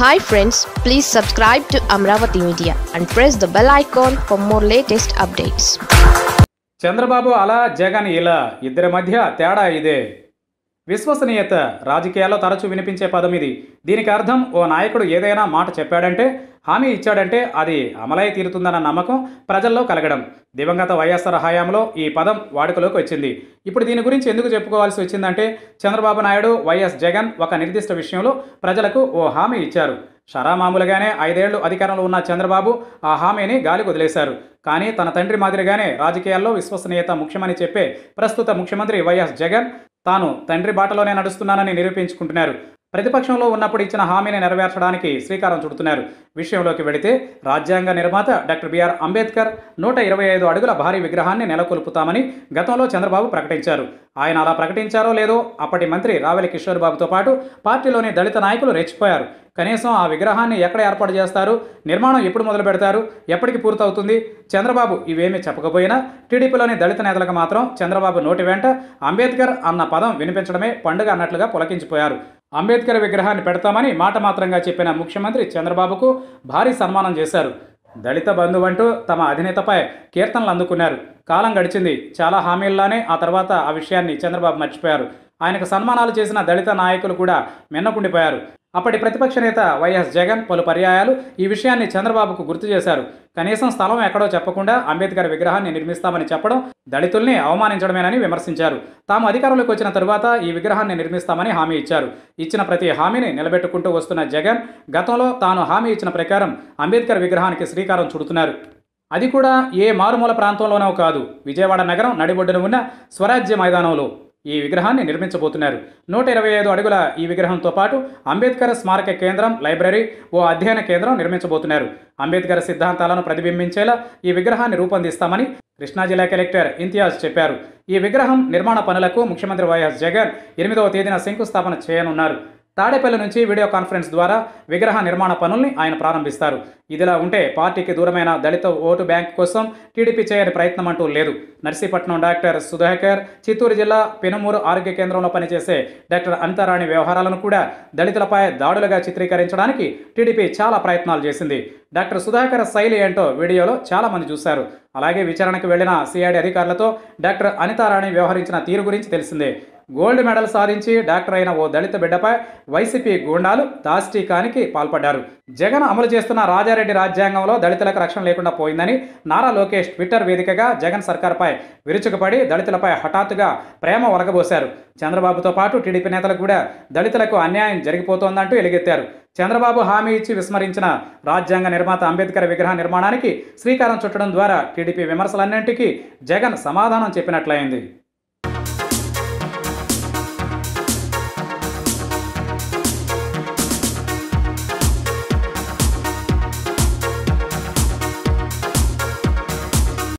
hi friends please subscribe to Amaravati media and press the bell icon for more latest updates Chandrababu అలా జగన్ ఇలా ఇద్దరి మధ్య తేడా ఇదే విశ్వసనీయత రాజకీయాల్లో తరచూ వినిపించే పదం ఇది దీనికి అర్థం ఓ నాయకుడు ఏదైనా మాట చెప్పాడంటే హామీ ఇచ్చాడంటే అది అమలై తీరుతుందన్న నమ్మకం ప్రజల్లో కలగడం దివంగత వైఎస్ఆర్ హయాంలో ఈ పదం వాడుకలోకి వచ్చింది ఇప్పుడు దీని గురించి ఎందుకు చెప్పుకోవాల్సి వచ్చిందంటే చంద్రబాబు నాయుడు వైఎస్ జగన్ ఒక నిర్దిష్ట విషయంలో ప్రజలకు ఓ హామీ ఇచ్చారు షరామామూలుగానే ఐదేళ్లు అధికారంలో ఉన్న చంద్రబాబు ఆ హామీని గాలి వదిలేశారు కానీ తన తండ్రి మాదిరిగానే రాజకీయాల్లో విశ్వసనీయత ముఖ్యమని చెప్పే ప్రస్తుత ముఖ్యమంత్రి వైఎస్ జగన్ తాను తండ్రి బాటలోనే నడుస్తున్నానని నిరూపించుకుంటున్నారు ప్రతిపక్షంలో ఉన్నప్పుడు ఇచ్చిన హామీని నెరవేర్చడానికి శ్రీకారం చుడుతున్నారు విషయంలోకి వెళితే రాజ్యాంగ నిర్మాత డాక్టర్ బిఆర్ అంబేద్కర్ నూట ఇరవై ఐదు అడుగుల భారీ విగ్రహాన్ని నెలకొల్పుతామని గతంలో చంద్రబాబు ప్రకటించారు ఆయన అలా ప్రకటించారో లేదో అప్పటి మంత్రి రావెల కిషోర్ బాబుతో పాటు పార్టీలోని దళిత నాయకులు రెచ్చిపోయారు కనీసం ఆ విగ్రహాన్ని ఎక్కడ ఏర్పాటు చేస్తారు నిర్మాణం ఎప్పుడు మొదలు పెడతారు ఎప్పటికి పూర్తవుతుంది చంద్రబాబు ఇవేమీ చెప్పకపోయినా టీడీపీలోని దళిత నేతలకు మాత్రం చంద్రబాబు నోటి వెంట అంబేద్కర్ అన్న పదం వినిపించడమే పండుగ అన్నట్లుగా పులకించిపోయారు అంబేద్కర్ విగ్రహాన్ని పెడతామని మాట మాత్రంగా చెప్పిన ముఖ్యమంత్రి చంద్రబాబుకు భారీ సన్మానం చేశారు దళిత బంధువంటూ తమ అధినేతపై కీర్తనలు అందుకున్నారు కాలం గడిచింది చాలా హామీల్లోనే ఆ తర్వాత ఆ విషయాన్ని చంద్రబాబు మర్చిపోయారు ఆయనకు సన్మానాలు చేసిన దళిత నాయకులు కూడా మిన్నకుండిపోయారు అప్పటి ప్రతిపక్ష నేత వైఎస్ జగన్ పలు పర్యాయాలు ఈ విషయాన్ని చంద్రబాబుకు గుర్తు చేశారు కనీసం స్థలం ఎక్కడో చెప్పకుండా అంబేద్కర్ విగ్రహాన్ని నిర్మిస్తామని చెప్పడం దళితుల్ని అవమానించడమేనని విమర్శించారు తాము అధికారంలోకి వచ్చిన తరువాత ఈ విగ్రహాన్ని నిర్మిస్తామని హామీ ఇచ్చారు ఇచ్చిన ప్రతి హామీని నిలబెట్టుకుంటూ వస్తున్న జగన్ గతంలో తాను హామీ ఇచ్చిన ప్రకారం అంబేద్కర్ విగ్రహానికి శ్రీకారం చుడుతున్నారు అది కూడా ఏ మారుమూల ప్రాంతంలోనో కాదు విజయవాడ నగరం నడిబొడ్డున ఉన్న స్వరాజ్య మైదానంలో ఈ విగ్రహాన్ని నిర్మించబోతున్నారు నూట ఇరవై ఐదు అడుగుల ఈ విగ్రహంతో పాటు అంబేద్కర్ స్మారక కేంద్రం లైబ్రరీ ఓ అధ్యయన కేంద్రం నిర్మించబోతున్నారు అంబేద్కర్ సిద్ధాంతాలను ప్రతిబింబించేలా ఈ విగ్రహాన్ని రూపొందిస్తామని కృష్ణా జిల్లా కలెక్టర్ ఇంతియాజ్ చెప్పారు ఈ విగ్రహం నిర్మాణ పనులకు ముఖ్యమంత్రి వైఎస్ జగన్ ఎనిమిదవ తేదీన శంకుస్థాపన చేయనున్నారు తాడేపల్లి నుంచి వీడియో కాన్ఫరెన్స్ ద్వారా విగ్రహ నిర్మాణ పనుల్ని ఆయన ప్రారంభిస్తారు ఇదిలా ఉంటే పార్టీకి దూరమైన దళిత ఓటు బ్యాంక్ కోసం టీడీపీ చేయని ప్రయత్నం అంటూ లేదు నర్సీపట్నం డాక్టర్ సుధాకర్ చిత్తూరు జిల్లా పెనుమూరు ఆరోగ్య కేంద్రంలో పనిచేసే డాక్టర్ అనితారాణి వ్యవహారాలను కూడా దళితులపై దాడులుగా చిత్రీకరించడానికి టీడీపీ చాలా ప్రయత్నాలు చేసింది డాక్టర్ సుధాకర్ శైలి ఏంటో వీడియోలో చాలా మంది చూశారు అలాగే విచారణకు వెళ్లిన సిఐడి అధికారులతో డాక్టర్ అనితారాణి వ్యవహరించిన తీరు గురించి తెలిసిందే గోల్డ్ మెడల్ సాధించి డాక్టర్ అయిన ఓ దళిత బిడ్డపై వైసీపీ గూండాలు దాష్టీకానికి పాల్పడ్డారు జగన్ అమలు చేస్తున్న రాజారెడ్డి రాజ్యాంగంలో దళితులకు రక్షణ లేకుండా పోయిందని నారా లోకేష్ ట్విట్టర్ వేదికగా జగన్ సర్కార్పై విరుచుకుపడి దళితులపై హఠాత్తుగా ప్రేమ ఒలగబోశారు చంద్రబాబుతో పాటు టీడీపీ నేతలు కూడా దళితులకు అన్యాయం జరిగిపోతోందంటూ ఎలుగెత్తారు చంద్రబాబు హామీ ఇచ్చి విస్మరించిన రాజ్యాంగ నిర్మాత అంబేద్కర్ విగ్రహ నిర్మాణానికి శ్రీకారం చుట్టడం ద్వారా టీడీపీ విమర్శలన్నింటికీ జగన్ సమాధానం చెప్పినట్లయింది